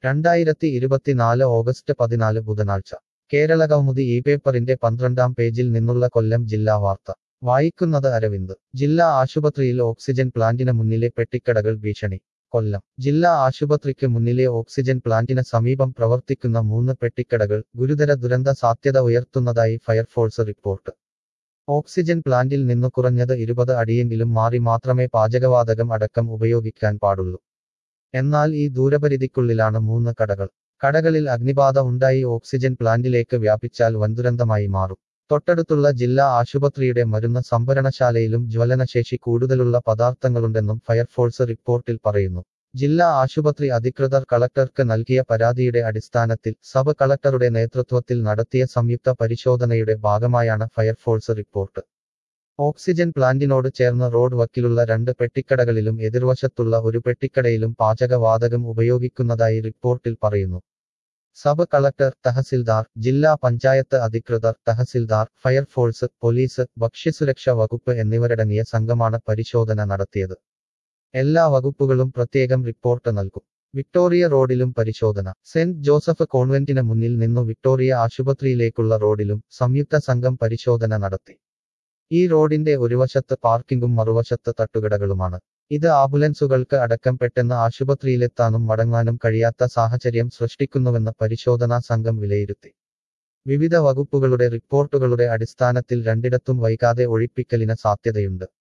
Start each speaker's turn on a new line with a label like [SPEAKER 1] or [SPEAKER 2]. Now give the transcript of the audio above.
[SPEAKER 1] രണ്ടായിരത്തി ഇരുപത്തിനാല് ഓഗസ്റ്റ് പതിനാല് ബുധനാഴ്ച കേരളകൗമുദി ഈ പേപ്പറിന്റെ പന്ത്രണ്ടാം പേജിൽ നിന്നുള്ള കൊല്ലം ജില്ലാ വാർത്ത വായിക്കുന്നത് അരവിന്ദ് ജില്ലാ ആശുപത്രിയിൽ ഓക്സിജൻ പ്ലാന്റിന് മുന്നിലെ പെട്ടിക്കടകൾ ഭീഷണി കൊല്ലം ജില്ലാ ആശുപത്രിക്ക് മുന്നിലെ ഓക്സിജൻ പ്ലാന്റിന് സമീപം പ്രവർത്തിക്കുന്ന മൂന്ന് പെട്ടിക്കടകൾ ഗുരുതര ദുരന്ത സാധ്യത ഉയർത്തുന്നതായി ഫയർഫോഴ്സ് റിപ്പോർട്ട് ഓക്സിജൻ പ്ലാന്റിൽ നിന്നു കുറഞ്ഞത് ഇരുപത് അടിയെങ്കിലും മാറി മാത്രമേ പാചകവാതകം അടക്കം ഉപയോഗിക്കാൻ പാടുള്ളൂ എന്നാൽ ഈ ദൂരപരിധിക്കുള്ളിലാണ് മൂന്ന് കടകൾ കടകളിൽ അഗ്നിബാധ ഉണ്ടായി ഓക്സിജൻ പ്ലാന്റിലേക്ക് വ്യാപിച്ചാൽ വൻദുരന്തമായി മാറും തൊട്ടടുത്തുള്ള ജില്ലാ ആശുപത്രിയുടെ മരുന്ന് സംഭരണശാലയിലും ജ്വലനശേഷി കൂടുതലുള്ള പദാർത്ഥങ്ങളുണ്ടെന്നും ഫയർഫോഴ്സ് റിപ്പോർട്ടിൽ പറയുന്നു ജില്ലാ ആശുപത്രി അധികൃതർ കളക്ടർക്ക് നൽകിയ പരാതിയുടെ അടിസ്ഥാനത്തിൽ സബ് കളക്ടറുടെ നേതൃത്വത്തിൽ നടത്തിയ സംയുക്ത പരിശോധനയുടെ ഭാഗമായാണ് ഫയർഫോഴ്സ് റിപ്പോർട്ട് ഓക്സിജൻ പ്ലാന്റിനോട് ചേർന്ന് റോഡ് വക്കിലുള്ള രണ്ട് പെട്ടിക്കടകളിലും എതിർവശത്തുള്ള ഒരു പെട്ടിക്കടയിലും പാചകവാതകം ഉപയോഗിക്കുന്നതായി റിപ്പോർട്ടിൽ പറയുന്നു സബ് കളക്ടർ തഹസിൽദാർ ജില്ലാ പഞ്ചായത്ത് അധികൃതർ തഹസിൽദാർ ഫയർഫോഴ്സ് പോലീസ് ഭക്ഷ്യസുരക്ഷ വകുപ്പ് എന്നിവരടങ്ങിയ സംഘമാണ് പരിശോധന നടത്തിയത് എല്ലാ വകുപ്പുകളും പ്രത്യേകം റിപ്പോർട്ട് നൽകും വിക്ടോറിയ റോഡിലും പരിശോധന സെന്റ് ജോസഫ് കോൺവെന്റിന് മുന്നിൽ നിന്നു വിക്ടോറിയ ആശുപത്രിയിലേക്കുള്ള റോഡിലും സംയുക്ത സംഘം പരിശോധന നടത്തി ഈ റോഡിന്റെ ഒരു വശത്ത് പാർക്കിംഗും മറുവശത്ത് തട്ടുകടകളുമാണ് ഇത് ആംബുലൻസുകൾക്ക് അടക്കം പെട്ടെന്ന് ആശുപത്രിയിലെത്താനും മടങ്ങാനും കഴിയാത്ത സാഹചര്യം സൃഷ്ടിക്കുന്നുവെന്ന് പരിശോധനാ സംഘം വിലയിരുത്തി വിവിധ വകുപ്പുകളുടെ റിപ്പോർട്ടുകളുടെ അടിസ്ഥാനത്തിൽ രണ്ടിടത്തും വൈകാതെ ഒഴിപ്പിക്കലിന് സാധ്യതയുണ്ട്